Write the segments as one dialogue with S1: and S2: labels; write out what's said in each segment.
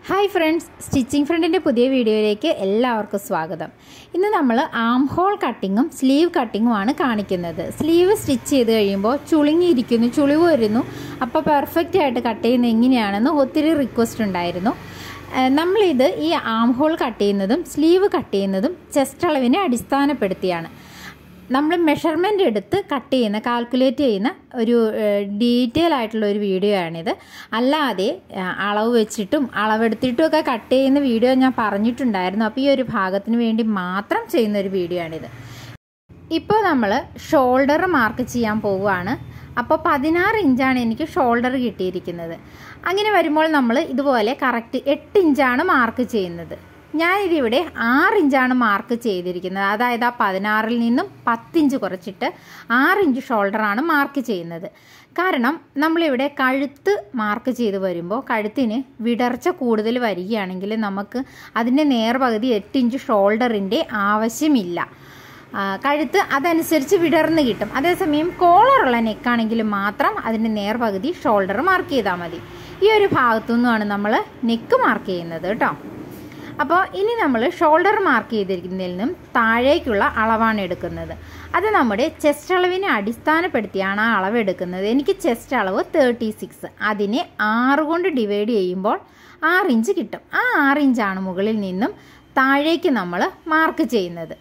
S1: hi friends stitching ഫ്രണ്ടിൻ്റെ പുതിയ വീഡിയോയിലേക്ക് എല്ലാവർക്കും സ്വാഗതം ഇന്ന് നമ്മൾ ആം ഹോൾ കട്ടിങ്ങും സ്ലീവ് കട്ടിങ്ങുമാണ് കാണിക്കുന്നത് സ്ലീവ് സ്റ്റിച്ച് ചെയ്ത് കഴിയുമ്പോൾ ചുളുങ്ങിയിരിക്കുന്നു ചുളിവ് വരുന്നു അപ്പോൾ പെർഫെക്റ്റ് ആയിട്ട് കട്ട് ചെയ്യുന്നത് എങ്ങനെയാണെന്ന് ഒത്തിരി റിക്വസ്റ്റ് ഉണ്ടായിരുന്നു ഏഹ് നമ്മളിത് ഈ ആം ഹോൾ കട്ട് ചെയ്യുന്നതും സ്ലീവ് കട്ട് ചെയ്യുന്നതും ചെസ്റ്റ് അളവിനെ അടിസ്ഥാനപ്പെടുത്തിയാണ് നമ്മൾ മെഷർമെൻ്റ് എടുത്ത് കട്ട് ചെയ്യുന്ന കാൽക്കുലേറ്റ് ചെയ്യുന്ന ഒരു ഡീറ്റെയിൽ ആയിട്ടുള്ള ഒരു വീഡിയോ ആണിത് അല്ലാതെ ആ, അളവ് വെച്ചിട്ടും അളവെടുത്തിട്ടും ഒക്കെ കട്ട് ചെയ്യുന്ന വീഡിയോ ഞാൻ പറഞ്ഞിട്ടുണ്ടായിരുന്നു അപ്പോൾ ഈ ഒരു ഭാഗത്തിന് വേണ്ടി മാത്രം ചെയ്യുന്ന ഒരു വീഡിയോ ആണിത് ഇപ്പോൾ നമ്മൾ ഷോൾഡർ മാർക്ക് ചെയ്യാൻ പോവുകയാണ് അപ്പോൾ പതിനാറ് ഇഞ്ചാണ് എനിക്ക് ഷോൾഡർ കിട്ടിയിരിക്കുന്നത് അങ്ങനെ വരുമ്പോൾ നമ്മൾ ഇതുപോലെ കറക്റ്റ് എട്ട് ഇഞ്ചാണ് മാർക്ക് ചെയ്യുന്നത് ഞാനിതിവിടെ ആറ് ഇഞ്ചാണ് മാർക്ക് ചെയ്തിരിക്കുന്നത് അതായത് ആ പതിനാറിൽ നിന്നും പത്തിഞ്ച് കുറച്ചിട്ട് ആറ് ഇഞ്ച് ഷോൾഡറാണ് മാർക്ക് ചെയ്യുന്നത് കാരണം നമ്മളിവിടെ കഴുത്ത് മാർക്ക് ചെയ്ത് വരുമ്പോൾ കഴുത്തിന് വിടർച്ച കൂടുതൽ വരികയാണെങ്കിൽ നമുക്ക് അതിൻ്റെ നേർപകുതി എട്ട് ഇഞ്ച് ഷോൾഡറിൻ്റെ ആവശ്യമില്ല ആ, കഴുത്ത് അതനുസരിച്ച് വിടർന്ന് കിട്ടും അതേസമയം കോളറുള്ള നെക്കാണെങ്കിൽ മാത്രം അതിൻ്റെ നേർപകുതി ഷോൾഡർ മാർക്ക് ചെയ്താൽ മതി ഈ ഒരു ഭാഗത്തു നിന്നുമാണ് നമ്മൾ നെക്ക് മാർക്ക് ചെയ്യുന്നത് കേട്ടോ അപ്പോൾ ഇനി നമ്മൾ ഷോൾഡർ മാർക്ക് ചെയ്തിരിക്കുന്നതിൽ നിന്നും താഴേക്കുള്ള അളവാണ് എടുക്കുന്നത് അത് നമ്മുടെ ചെസ്റ്റ് അളവിനെ അടിസ്ഥാനപ്പെടുത്തിയാണ് ആ അളവ് എടുക്കുന്നത് എനിക്ക് ചെസ്റ്റ് അളവ് തേർട്ടി സിക്സ് അതിനെ ആറ് കൊണ്ട് ഡിവൈഡ് ചെയ്യുമ്പോൾ ആറ് ഇഞ്ച് കിട്ടും ആ ആറ് ഇഞ്ചാണ് മുകളിൽ നിന്നും താഴേക്ക് നമ്മൾ മാർക്ക് ചെയ്യുന്നത്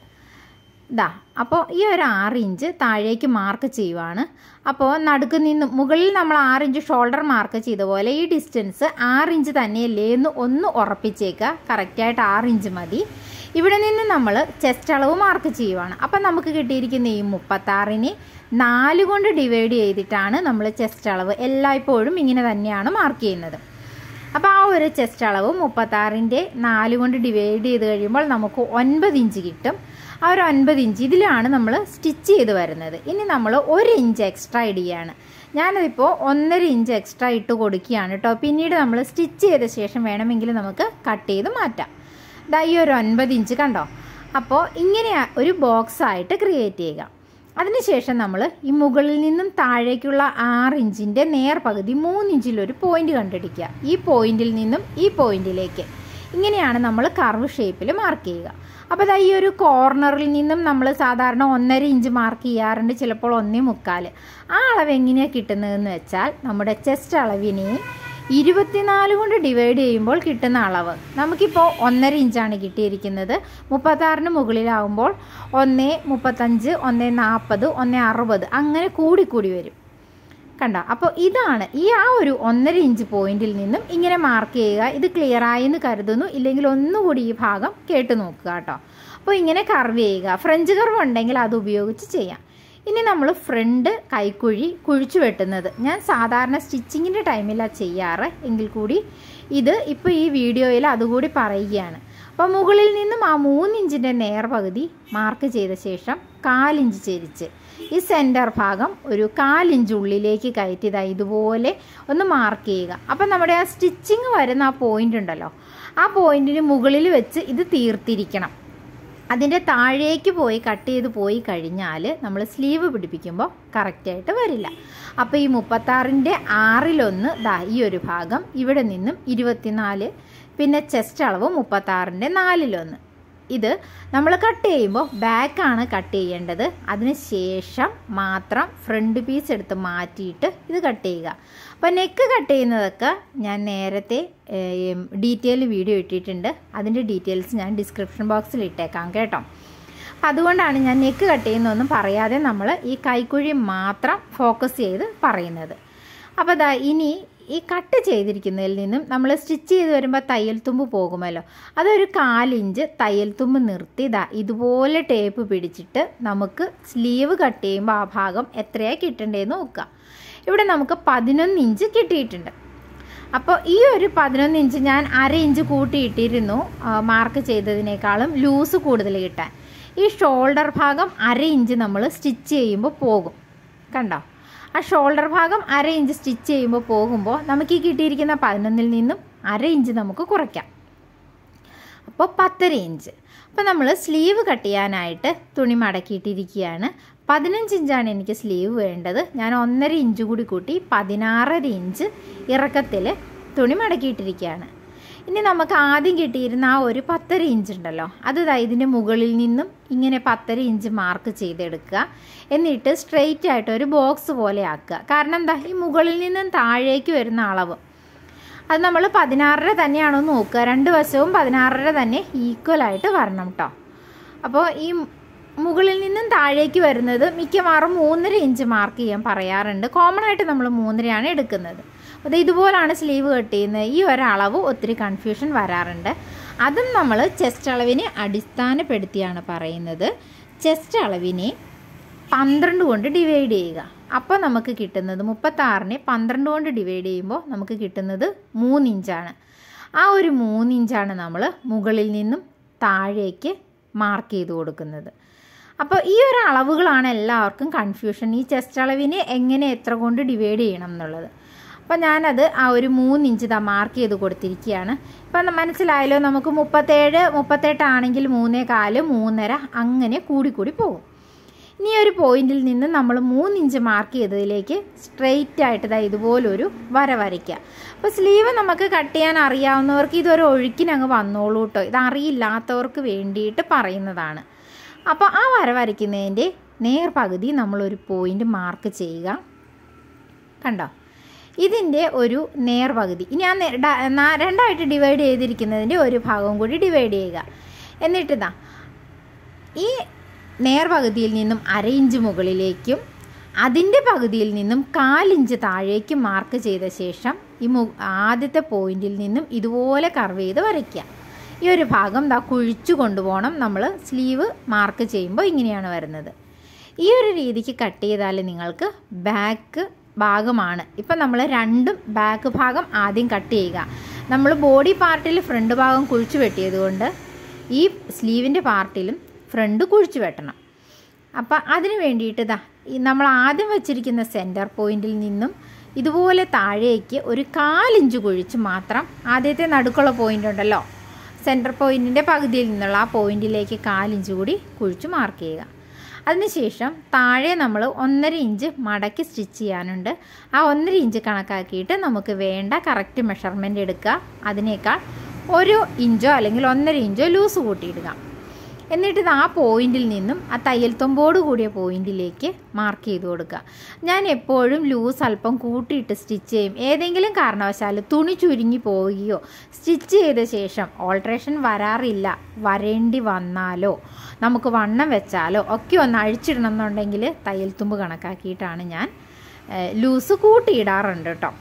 S1: ഇതാ അപ്പോൾ ഈ ഒരു ആറ് ഇഞ്ച് താഴേക്ക് മാർക്ക് ചെയ്യുവാണ് അപ്പോൾ നടുക്ക് നിന്ന് മുകളിൽ നമ്മൾ ആറ് ഇഞ്ച് ഷോൾഡർ മാർക്ക് ചെയ്ത പോലെ ഈ ഡിസ്റ്റൻസ് ആറ് ഇഞ്ച് തന്നെയല്ലേ എന്ന് ഒന്ന് ഉറപ്പിച്ചേക്കുക കറക്റ്റായിട്ട് ആറ് ഇഞ്ച് മതി ഇവിടെ നിന്ന് നമ്മൾ ചെസ്റ്റ് അളവ് മാർക്ക് ചെയ്യുവാണ് അപ്പം നമുക്ക് കിട്ടിയിരിക്കുന്ന ഈ മുപ്പത്താറിനെ നാല് കൊണ്ട് ഡിവൈഡ് ചെയ്തിട്ടാണ് നമ്മൾ ചെസ്റ്റ് അളവ് എല്ലായ്പ്പോഴും ഇങ്ങനെ തന്നെയാണ് മാർക്ക് ചെയ്യുന്നത് അപ്പോൾ ആ ഒരു ചെസ്റ്റ് അളവ് മുപ്പത്താറിൻ്റെ നാല് കൊണ്ട് ഡിവൈഡ് ചെയ്ത് കഴിയുമ്പോൾ നമുക്ക് ഒൻപത് ഇഞ്ച് കിട്ടും ആ ഒരു ഒൻപത് ഇഞ്ച് ഇതിലാണ് നമ്മൾ സ്റ്റിച്ച് ചെയ്ത് വരുന്നത് ഇനി നമ്മൾ ഒരു ഇഞ്ച് എക്സ്ട്രാ ഇടുകയാണ് ഞാനതിപ്പോൾ ഒന്നര ഇഞ്ച് എക്സ്ട്രാ ഇട്ട് കൊടുക്കുകയാണ് കേട്ടോ പിന്നീട് നമ്മൾ സ്റ്റിച്ച് ചെയ്ത ശേഷം വേണമെങ്കിൽ നമുക്ക് കട്ട് ചെയ്ത് മാറ്റാം ദാ ഈ ഒരു ഒൻപത് ഇഞ്ച് കണ്ടോ അപ്പോൾ ഇങ്ങനെ ഒരു ബോക്സ് ആയിട്ട് ക്രിയേറ്റ് ചെയ്യുക അതിനുശേഷം നമ്മൾ ഈ മുകളിൽ നിന്നും താഴേക്കുള്ള ആറ് ഇഞ്ചിൻ്റെ നേർപകുതി മൂന്ന് ഇഞ്ചിലൊരു പോയിന്റ് കണ്ടുപിടിക്കുക ഈ പോയിന്റിൽ നിന്നും ഈ പോയിന്റിലേക്ക് ഇങ്ങനെയാണ് നമ്മൾ കർവ് ഷേപ്പിൽ മാർക്ക് ചെയ്യുക അപ്പോൾ ദാ ഈ ഒരു കോർണറിൽ നിന്നും നമ്മൾ സാധാരണ ഒന്നര ഇഞ്ച് മാർക്ക് ചെയ്യാറുണ്ട് ചിലപ്പോൾ ഒന്നേ മുക്കാൽ ആ അളവ് എങ്ങനെയാണ് കിട്ടുന്നതെന്ന് വെച്ചാൽ നമ്മുടെ ചെസ്റ്റ് അളവിനെ ഇരുപത്തിനാല് കൊണ്ട് ഡിവൈഡ് ചെയ്യുമ്പോൾ കിട്ടുന്ന അളവ് നമുക്കിപ്പോൾ ഒന്നര ഇഞ്ചാണ് കിട്ടിയിരിക്കുന്നത് മുപ്പത്താറിന് മുകളിലാവുമ്പോൾ ഒന്ന് മുപ്പത്തഞ്ച് ഒന്ന് നാൽപ്പത് ഒന്ന് അറുപത് അങ്ങനെ കൂടിക്കൂടി വരും കണ്ടോ അപ്പോൾ ഇതാണ് ഈ ആ ഒരു ഒന്നര ഇഞ്ച് പോയിന്റിൽ നിന്നും ഇങ്ങനെ മാർക്ക് ചെയ്യുക ഇത് ക്ലിയർ ആയി എന്ന് കരുതുന്നു ഇല്ലെങ്കിൽ ഒന്നുകൂടി ഈ ഭാഗം കേട്ട് നോക്കുക കേട്ടോ അപ്പോൾ ഇങ്ങനെ കർവ് ചെയ്യുക ഫ്രഞ്ച് കർവ് ഉണ്ടെങ്കിൽ അത് ഉപയോഗിച്ച് ചെയ്യാം ഇനി നമ്മൾ ഫ്രണ്ട് കൈക്കുഴി കുഴിച്ചു വെട്ടുന്നത് ഞാൻ സാധാരണ സ്റ്റിച്ചിങ്ങിൻ്റെ ടൈമിലാണ് ചെയ്യാറ് എങ്കിൽ കൂടി ഇത് ഇപ്പോൾ ഈ വീഡിയോയിൽ അതുകൂടി പറയുകയാണ് അപ്പോൾ മുകളിൽ നിന്നും ആ മൂന്നിഞ്ചിൻ്റെ നേർപകുതി മാർക്ക് ചെയ്ത ശേഷം കാലിഞ്ച് ചെരിച്ച് ഈ സെൻറ്റർ ഭാഗം ഒരു കാലിഞ്ച് ഉള്ളിലേക്ക് കയറ്റിയതാ ഇതുപോലെ ഒന്ന് മാർക്ക് ചെയ്യുക അപ്പം നമ്മുടെ ആ സ്റ്റിച്ചിങ് വരുന്ന ആ പോയിന്റ് ഉണ്ടല്ലോ ആ പോയിന്റിന് മുകളിൽ വെച്ച് ഇത് തീർത്തിരിക്കണം അതിൻ്റെ താഴേക്ക് പോയി കട്ട് ചെയ്ത് പോയി കഴിഞ്ഞാൽ നമ്മൾ സ്ലീവ് പിടിപ്പിക്കുമ്പോൾ കറക്റ്റായിട്ട് വരില്ല അപ്പോൾ ഈ മുപ്പത്താറിൻ്റെ ആറിലൊന്ന് ദാ ഈ ഒരു ഭാഗം ഇവിടെ നിന്നും ഇരുപത്തിനാല് പിന്നെ ചെസ്റ്റ് അളവ് മുപ്പത്താറിൻ്റെ നാലിലൊന്ന് ഇത് നമ്മൾ കട്ട് ചെയ്യുമ്പോൾ ബാക്കാണ് കട്ട് ചെയ്യേണ്ടത് അതിന് ശേഷം മാത്രം ഫ്രണ്ട് പീസ് എടുത്ത് മാറ്റിയിട്ട് ഇത് കട്ട് ചെയ്യുക അപ്പോൾ നെക്ക് കട്ട് ചെയ്യുന്നതൊക്കെ ഞാൻ നേരത്തെ ഡീറ്റെയിൽ വീഡിയോ ഇട്ടിട്ടുണ്ട് അതിൻ്റെ ഡീറ്റെയിൽസ് ഞാൻ ഡിസ്ക്രിപ്ഷൻ ബോക്സിൽ ഇട്ടേക്കാം കേട്ടോ അതുകൊണ്ടാണ് ഞാൻ നെക്ക് കട്ട് ചെയ്യുന്നതൊന്നും പറയാതെ നമ്മൾ ഈ കൈക്കുഴി മാത്രം ഫോക്കസ് ചെയ്ത് പറയുന്നത് അപ്പോൾ ദാ ഇനി ഈ കട്ട് ചെയ്തിരിക്കുന്നതിൽ നിന്നും നമ്മൾ സ്റ്റിച്ച് ചെയ്ത് വരുമ്പോൾ തയ്യൽ തുമ്പ് പോകുമല്ലോ അതൊരു കാലിഞ്ച് തയ്യൽ തുമ്പ് നിർത്തി ദാ ഇതുപോലെ ടേപ്പ് പിടിച്ചിട്ട് നമുക്ക് സ്ലീവ് കട്ട് ചെയ്യുമ്പോൾ ആ ഭാഗം എത്രയാണ് കിട്ടേണ്ടതെന്ന് നോക്കുക ഇവിടെ നമുക്ക് പതിനൊന്ന് ഇഞ്ച് കിട്ടിയിട്ടുണ്ട് അപ്പോൾ ഈ ഒരു പതിനൊന്ന് ഇഞ്ച് ഞാൻ അര ഇഞ്ച് കൂട്ടിയിട്ടിരുന്നു മാർക്ക് ചെയ്തതിനേക്കാളും ലൂസ് കൂടുതൽ കിട്ടാൻ ഈ ഷോൾഡർ ഭാഗം അര ഇഞ്ച് നമ്മൾ സ്റ്റിച്ച് ചെയ്യുമ്പോൾ പോകും കണ്ടോ ആ ഷോൾഡർ ഭാഗം അര ഇഞ്ച് സ്റ്റിച്ച് ചെയ്യുമ്പോൾ പോകുമ്പോൾ നമുക്ക് ഈ കിട്ടിയിരിക്കുന്ന പതിനൊന്നിൽ നിന്നും അര ഇഞ്ച് നമുക്ക് കുറയ്ക്കാം അപ്പോൾ പത്തര ഇഞ്ച് അപ്പോൾ നമ്മൾ സ്ലീവ് കട്ട് ചെയ്യാനായിട്ട് തുണി മടക്കിയിട്ടിരിക്കുകയാണ് പതിനഞ്ച് ഇഞ്ചാണ് എനിക്ക് സ്ലീവ് വേണ്ടത് ഞാൻ ഒന്നര ഇഞ്ച് കൂടി കൂട്ടി പതിനാറര ഇഞ്ച് ഇറക്കത്തിൽ തുണി മടക്കിയിട്ടിരിക്കുകയാണ് ഇനി നമുക്ക് ആദ്യം കിട്ടിയിരുന്ന ആ ഒരു പത്തര ഇഞ്ച് ഉണ്ടല്ലോ അത് ദാ ഇതിൻ്റെ മുകളിൽ നിന്നും ഇങ്ങനെ പത്തര ഇഞ്ച് മാർക്ക് ചെയ്തെടുക്കുക എന്നിട്ട് സ്ട്രെയിറ്റ് ആയിട്ട് ഒരു ബോക്സ് പോലെ ആക്കുക കാരണം എന്താ ഈ മുകളിൽ നിന്നും താഴേക്ക് വരുന്ന അളവ് അത് നമ്മൾ പതിനാറര തന്നെയാണോ നോക്കുക രണ്ട് വശവും പതിനാറര തന്നെ ഈക്വൽ ആയിട്ട് വരണം കേട്ടോ അപ്പോൾ ഈ മുകളിൽ നിന്നും താഴേക്ക് വരുന്നത് മിക്കവാറും മൂന്നര ഇഞ്ച് മാർക്ക് ചെയ്യാൻ പറയാറുണ്ട് കോമൺ ആയിട്ട് നമ്മൾ മൂന്നരയാണ് എടുക്കുന്നത് അത് ഇതുപോലാണ് സ്ലീവ് കട്ട് ചെയ്യുന്നത് ഈ ഒരളവ് ഒത്തിരി കൺഫ്യൂഷൻ വരാറുണ്ട് അതും നമ്മൾ ചെസ്റ്റ് അളവിനെ അടിസ്ഥാനപ്പെടുത്തിയാണ് പറയുന്നത് ചെസ്റ്റ് അളവിനെ പന്ത്രണ്ട് കൊണ്ട് ഡിവൈഡ് ചെയ്യുക അപ്പോൾ നമുക്ക് കിട്ടുന്നത് മുപ്പത്താറിനെ പന്ത്രണ്ട് കൊണ്ട് ഡിവൈഡ് ചെയ്യുമ്പോൾ നമുക്ക് കിട്ടുന്നത് മൂന്നിഞ്ചാണ് ആ ഒരു മൂന്നിഞ്ചാണ് നമ്മൾ മുകളിൽ നിന്നും താഴേക്ക് മാർക്ക് ചെയ്ത് കൊടുക്കുന്നത് അപ്പോൾ ഈ ഒരു അളവുകളാണ് എല്ലാവർക്കും കൺഫ്യൂഷൻ ഈ ചെസ്റ്റ് അളവിനെ എങ്ങനെ എത്ര കൊണ്ട് ഡിവൈഡ് ചെയ്യണം എന്നുള്ളത് അപ്പോൾ ഞാനത് ആ ഒരു മൂന്നിഞ്ച് ഇതാ മാർക്ക് ചെയ്ത് കൊടുത്തിരിക്കുകയാണ് ഇപ്പം മനസ്സിലായല്ലോ നമുക്ക് മുപ്പത്തേഴ് മുപ്പത്തെട്ടാണെങ്കിൽ മൂന്നേ കാല് മൂന്നര അങ്ങനെ കൂടിക്കൂടി പോകും ഇനി ഒരു പോയിന്റിൽ നിന്ന് നമ്മൾ മൂന്നിഞ്ച് മാർക്ക് ചെയ്തതിലേക്ക് സ്ട്രെയിറ്റ് ആയിട്ട് ഇതാ ഇതുപോലൊരു വര വരയ്ക്കുക അപ്പോൾ സ്ലീവ് നമുക്ക് കട്ട് ചെയ്യാൻ അറിയാവുന്നവർക്ക് ഇതൊരു ഒഴുക്കിനങ്ങ് വന്നോളൂ കേട്ടോ ഇത് അറിയില്ലാത്തവർക്ക് വേണ്ടിയിട്ട് പറയുന്നതാണ് അപ്പോൾ ആ വര വരയ്ക്കുന്നതിൻ്റെ നേർപകുതി നമ്മളൊരു പോയിന്റ് മാർക്ക് ചെയ്യുക കണ്ടോ ഇതിൻ്റെ ഒരു നേർപകുതി ഇനി ആ നേ- ഡ- നാ- രണ്ടായിട്ട് ഡിവൈഡ് ചെയ്തിരിക്കുന്നതിൻ്റെ ഒരു ഭാഗവും കൂടി ഡിവൈഡ് ചെയ്യുക എന്നിട്ടിതാ ഈ നേർപകുതിയിൽ നിന്നും അര ഇഞ്ച് മുകളിലേക്കും അതിൻ്റെ പകുതിയിൽ നിന്നും കാലിഞ്ച് താഴേക്കും മാർക്ക് ചെയ്ത ശേഷം ഈ മു ആദ്യത്തെ പോയിന്റിൽ നിന്നും ഇതുപോലെ കർവ് ചെയ്ത് വരയ്ക്കുക ഈ ഒരു ഭാഗം ദാ കുഴിച്ചു കൊണ്ടുപോകണം നമ്മൾ സ്ലീവ് മാർക്ക് ചെയ്യുമ്പോൾ ഇങ്ങനെയാണ് വരുന്നത് ഈ ഒരു രീതിക്ക് കട്ട് ചെയ്താൽ നിങ്ങൾക്ക് ബാക്ക് ഭാഗമാണ് ഇപ്പം നമ്മൾ രണ്ടും ബാക്ക് ഭാഗം ആദ്യം കട്ട് ചെയ്യുക നമ്മൾ ബോഡി പാർട്ടിൽ ഫ്രണ്ട് ഭാഗം കുഴിച്ചു വെട്ടിയത് കൊണ്ട് ഈ സ്ലീവിൻ്റെ പാർട്ടിലും ഫ്രണ്ട് കുഴിച്ചു വെട്ടണം അപ്പം അതിന് വേണ്ടിയിട്ട് ഇതാ ഈ നമ്മൾ ആദ്യം വെച്ചിരിക്കുന്ന സെൻറ്റർ പോയിന്റിൽ നിന്നും ഇതുപോലെ താഴേക്ക് ഒരു കാലിഞ്ച് കുഴിച്ച് മാത്രം ആദ്യത്തെ നടുക്കുള്ള പോയിന്റ് ഉണ്ടല്ലോ സെൻറ്റർ പോയിന്റിൻ്റെ പകുതിയിൽ നിന്നുള്ള ആ പോയിന്റിലേക്ക് കാലിഞ്ച് കൂടി കുഴിച്ച് മാർക്ക് ചെയ്യുക അതിനുശേഷം താഴെ നമ്മൾ ഒന്നര ഇഞ്ച് മടക്കി സ്റ്റിച്ച് ചെയ്യാനുണ്ട് ആ ഒന്നര ഇഞ്ച് കണക്കാക്കിയിട്ട് നമുക്ക് വേണ്ട കറക്റ്റ് മെഷർമെൻ്റ് എടുക്കുക അതിനേക്കാൾ ഒരു ഇഞ്ചോ അല്ലെങ്കിൽ ഒന്നര ഇഞ്ചോ ലൂസ് കൂട്ടിയിടുക എന്നിട്ട് ഇത് ആ പോയിന്റിൽ നിന്നും ആ തയ്യൽ തുമ്പോട് കൂടിയ പോയിന്റിലേക്ക് മാർക്ക് ചെയ്ത് കൊടുക്കുക ഞാൻ എപ്പോഴും ലൂസ് അല്പം കൂട്ടിയിട്ട് സ്റ്റിച്ച് ചെയ്യും ഏതെങ്കിലും കാരണവശാൽ തുണി ചുരുങ്ങി പോവുകയോ സ്റ്റിച്ച് ചെയ്ത ശേഷം ഓൾട്രേഷൻ വരാറില്ല വരേണ്ടി വന്നാലോ നമുക്ക് വണ്ണം വെച്ചാലോ ഒക്കെ ഒന്ന് അഴിച്ചിടണം എന്നുണ്ടെങ്കിൽ തയ്യൽ തുമ്പ് കണക്കാക്കിയിട്ടാണ് ഞാൻ ലൂസ് കൂട്ടിയിടാറുണ്ട് കേട്ടോ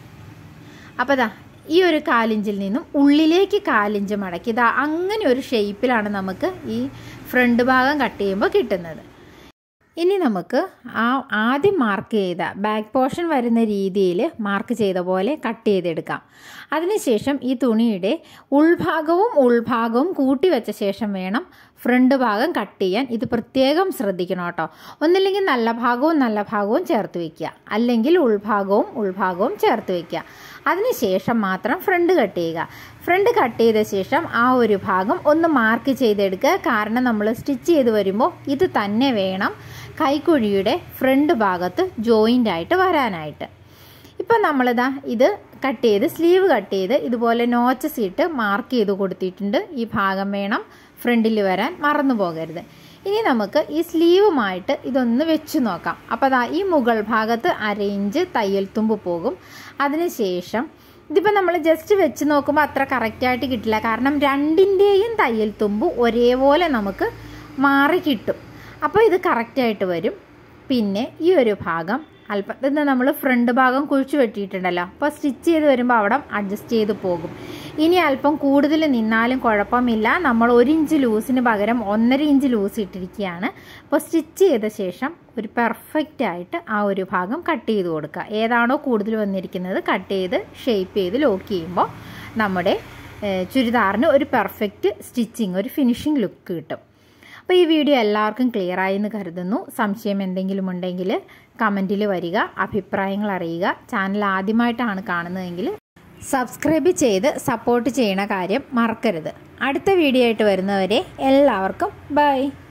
S1: അപ്പോൾ ദാ ഈ ഒരു കാലിഞ്ചിൽ നിന്നും ഉള്ളിലേക്ക് കാലിഞ്ച് മടക്കി ഇതാ അങ്ങനെ ഒരു ഷേപ്പിലാണ് നമുക്ക് ഈ ഫ്രണ്ട് ഭാഗം കട്ട് ചെയ്യുമ്പോൾ കിട്ടുന്നത് ഇനി നമുക്ക് ആ ആദ്യം മാർക്ക് ചെയ്ത ബാക്ക് പോർഷൻ വരുന്ന രീതിയിൽ മാർക്ക് ചെയ്ത പോലെ കട്ട് ചെയ്തെടുക്കാം അതിനുശേഷം ഈ തുണിയുടെ ഉൾഭാഗവും ഉൾഭാഗവും കൂട്ടി വെച്ച ശേഷം വേണം ഫ്രണ്ട് ഭാഗം കട്ട് ചെയ്യാൻ ഇത് പ്രത്യേകം ശ്രദ്ധിക്കണം കേട്ടോ ഒന്നില്ലെങ്കിൽ നല്ല ഭാഗവും നല്ല ഭാഗവും ചേർത്ത് വയ്ക്കുക അല്ലെങ്കിൽ ഉൾഭാഗവും ഉൾഭാഗവും ചേർത്ത് വയ്ക്കുക അതിനുശേഷം മാത്രം ഫ്രണ്ട് കട്ട് ചെയ്യുക ഫ്രണ്ട് കട്ട് ചെയ്ത ശേഷം ആ ഒരു ഭാഗം ഒന്ന് മാർക്ക് ചെയ്തെടുക്കുക കാരണം നമ്മൾ സ്റ്റിച്ച് ചെയ്ത് വരുമ്പോൾ ഇത് തന്നെ വേണം കൈക്കുഴിയുടെ ഫ്രണ്ട് ഭാഗത്ത് ജോയിൻ്റ് ആയിട്ട് വരാനായിട്ട് ഇപ്പം നമ്മളിതാ ഇത് കട്ട് ചെയ്ത് സ്ലീവ് കട്ട് ചെയ്ത് ഇതുപോലെ നോച്ചസ് ഇട്ട് മാർക്ക് ചെയ്ത് കൊടുത്തിട്ടുണ്ട് ഈ ഭാഗം വേണം ഫ്രണ്ടിൽ വരാൻ മറന്നു പോകരുത് ഇനി നമുക്ക് ഈ സ്ലീവുമായിട്ട് ഇതൊന്ന് വെച്ച് നോക്കാം അപ്പോൾ അതാ ഈ മുകൾ ഭാഗത്ത് അര ഇഞ്ച് തയ്യൽ തുമ്പ് പോകും അതിനുശേഷം ഇതിപ്പോൾ നമ്മൾ ജസ്റ്റ് വെച്ച് നോക്കുമ്പോൾ അത്ര കറക്റ്റായിട്ട് കിട്ടില്ല കാരണം രണ്ടിൻ്റെയും തയ്യൽ തുമ്പ് ഒരേപോലെ നമുക്ക് മാറി കിട്ടും അപ്പോൾ ഇത് കറക്റ്റായിട്ട് വരും പിന്നെ ഈ ഒരു ഭാഗം അല്പം ഇത് നമ്മൾ ഫ്രണ്ട് ഭാഗം കുഴിച്ചു വെട്ടിയിട്ടുണ്ടല്ലോ അപ്പോൾ സ്റ്റിച്ച് ചെയ്ത് വരുമ്പോൾ അവിടെ അഡ്ജസ്റ്റ് ചെയ്ത് പോകും ഇനി അല്പം കൂടുതൽ നിന്നാലും കുഴപ്പമില്ല നമ്മൾ ഒരു ഇഞ്ച് ലൂസിന് പകരം ഒന്നര ഇഞ്ച് ലൂസ് ഇട്ടിരിക്കുകയാണ് അപ്പോൾ സ്റ്റിച്ച് ചെയ്ത ശേഷം ഒരു പെർഫെക്റ്റ് ആയിട്ട് ആ ഒരു ഭാഗം കട്ട് ചെയ്ത് കൊടുക്കുക ഏതാണോ കൂടുതൽ വന്നിരിക്കുന്നത് കട്ട് ചെയ്ത് ഷേപ്പ് ചെയ്ത് ലോക്ക് ചെയ്യുമ്പോൾ നമ്മുടെ ഏഹ്, ചുരിദാറിന് ഒരു പെർഫെക്റ്റ് സ്റ്റിച്ചിങ് ഒരു ഫിനിഷിംഗ് ലുക്ക് കിട്ടും അപ്പോൾ ഈ വീഡിയോ എല്ലാവർക്കും ക്ലിയർ ആയി എന്ന് കരുതുന്നു സംശയം എന്തെങ്കിലും ഉണ്ടെങ്കിൽ കമൻറ്റിൽ വരിക അഭിപ്രായങ്ങൾ അറിയുക ചാനൽ ആദ്യമായിട്ടാണ് കാണുന്നതെങ്കിൽ സബ്സ്ക്രൈബ് ചെയ്ത് സപ്പോർട്ട് ചെയ്യണ കാര്യം മറക്കരുത് അടുത്ത വീഡിയോ ആയിട്ട് വരുന്നവരെ എല്ലാവർക്കും ബൈ